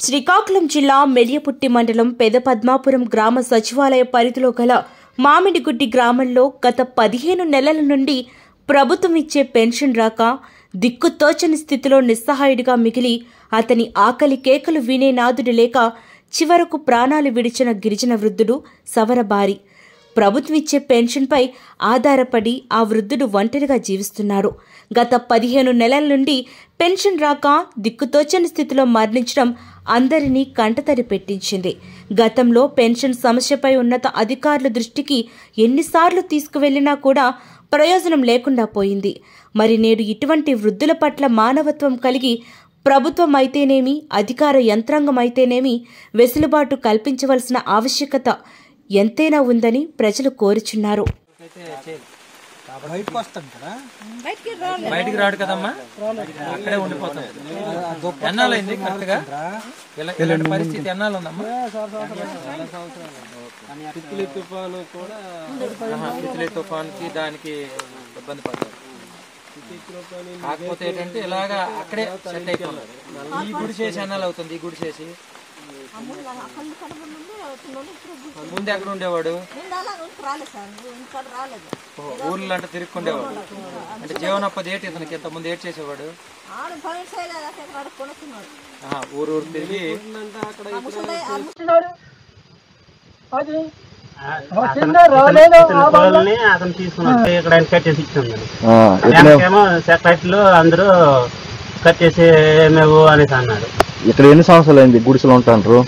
శ్రీకాకుళం జిల్లా మెలియపుట్టి మండలం పెదపద్మాపురం గ్రామ సచివాలయ పరిధిలో గల మామిడిగుడ్డి గ్రామంలో గత పదిహేను నెలల నుండి ప్రభుత్వం ఇచ్చే పెన్షన్ రాక దిక్కుతోచని స్థితిలో నిస్సహాయుడిగా మిగిలి అతని ఆకలి కేకలు వినే నాదుడు లేక చివరకు ప్రాణాలు విడిచిన గిరిజన వృద్ధుడు సవరబారి ప్రభుత్వం ఇచ్చే పెన్షన్పై ఆధారపడి ఆ వృద్ధుడు ఒంటరిగా జీవిస్తున్నారు గత పదిహేను నెలల నుండి పెన్షన్ రాక దిక్కుతోచని స్థితిలో మరణించడం అందరినీ కంటతడి పెట్టించింది గతంలో పెన్షన్ సమస్యపై ఉన్నత అధికారుల దృష్టికి ఎన్నిసార్లు తీసుకువెళ్లినా కూడా ప్రయోజనం లేకుండా పోయింది మరి నేడు ఇటువంటి వృద్ధుల పట్ల మానవత్వం కలిగి ప్రభుత్వం అయితేనేమి అధికార యంత్రాంగం అయితేనేమి వెసులుబాటు కల్పించవలసిన ఆవశ్యకత ఎంతైనా ఉందని ప్రజలు కోరుచున్నారు బయటకు వస్తాను కదా బయటికి రాడు కదమ్మా అక్కడే ఉండిపోతాం ఎన్నాలైంది కరెక్ట్ గా ఇలా- ఇలాంటి పరిస్థితి ఎన్నాళ్ళు ఉందమ్మా తిత్లీ తుఫాను కూడా తిత్లీ తుఫాన్కి దానికి ఇబ్బంది పడ్డారు కాకపోతే ఏంటంటే ఇలాగా అక్కడే సెట్ అయిపోయింది ఈ గుడి చేసి ఎన్నాళ్ళు అవుతుంది ఈ గుడి చేసి ముందు ఎక్కడ ఉండేవాడు ఓహో, ఊర్లో అంటే తిరుక్కుండేవాడు అంటే జీవనోపాధి ఏంటి ఇతనికి ఇంత ముందు ఏడ్ చేసేవాడు ఆహా, ఊరు ఊరు తిరిగి పొలాలని అతను తీసుకుని వచ్చి ఇక్కడ ఆయన కట్టేసి ఇచ్చింది ఏమో సెక్రటరీలు అందరూ కట్టేసి మేము అనేసి అన్నారు ఇక్కడ ఎన్ని సంవత్సరాలు అయింది గుడిసెలు ఉంటారు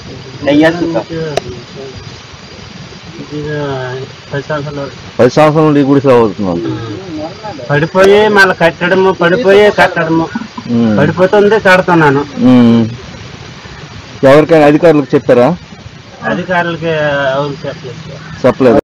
ఇది పది సంవత్సరాలు పది సంవత్సరాల నుండి ఈ గుడిసెలు అవుతున్నాం పడిపోయి మళ్ళీ కట్టడము పడిపోయి కట్టడము ఉమ్. పడిపోతుంది కడుతున్నాను ఉమ్. ఎవరికైనా అధికారులకు చెప్పారా అధికారులకి ఎవరు చెప్పలేదు చెప్పలేదు